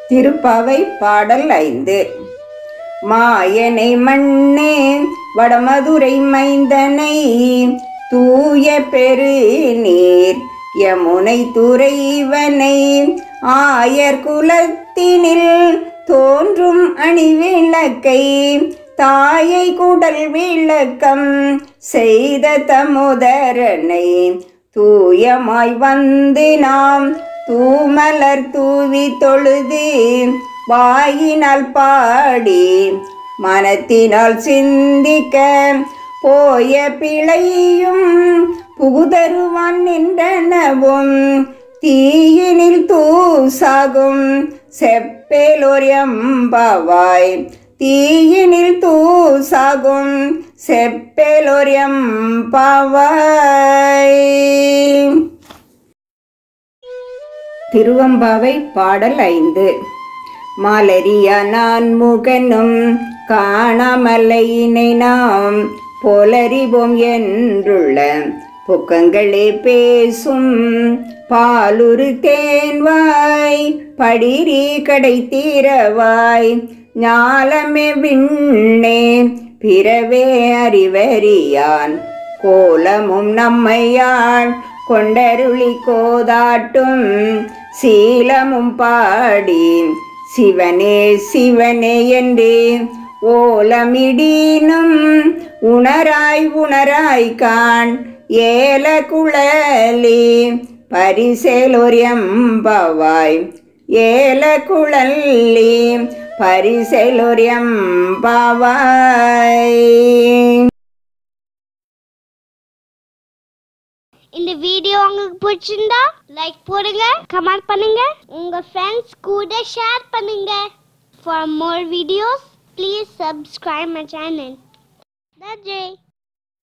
திருப்பாவை பாடல் ஐந்து மாயனை மண்ணே வடமதுரை மைந்தனை தூய பெரு நீர் யமுனை துறைவனை ஆயர் குலத்தினில் தோன்றும் அணிவிளக்கை தாயை குடல் விளக்கம் செய்த தமுதரனை தூயமாய் வந்து நாம் தூமலர் தூவி தொழுது வாயினால் பாடி மனத்தினால் சிந்திக்க போய பிழையும் புகுதருவான் நின்றனவும் தீயினில் தூசாகும் செப்பேலோர் எம்பாவாய் தீயினில் தூசாகும் செப்பேலோர் எம்பாவாய் திருவம்பாவை பாடல் ஐந்து மாலரியா நான் முகனும் காணாமலையினை நாம் போலறிவோம் என்றுள்ள புக்கங்களே பேசும் பாலுரு தேன்வாய் படிரி கடை தீரவாய் ஞாலமே விண்ணே பிறவே அறிவறியான் கோலமும் நம்மையாள் கொண்டருளி கோதாட்டும் சீலமும் பாடி சிவனே சிவனே என்று ஓலமிடீனும் உணராய் உணராய் காண் ஏல குழலி பரிசேலொரியம்பவாய் ஏல குழல்லி பரிசேலொரியம்பவாய் இந்த வீடியோ உங்களுக்கு பிடிச்சிருந்தா லைக் போடுங்க கமெண்ட் பண்ணுங்க உங்க ஃப்ரெண்ட்ஸ் கூட ஷேர் பண்ணுங்க for more videos please subscribe my channel நன்றி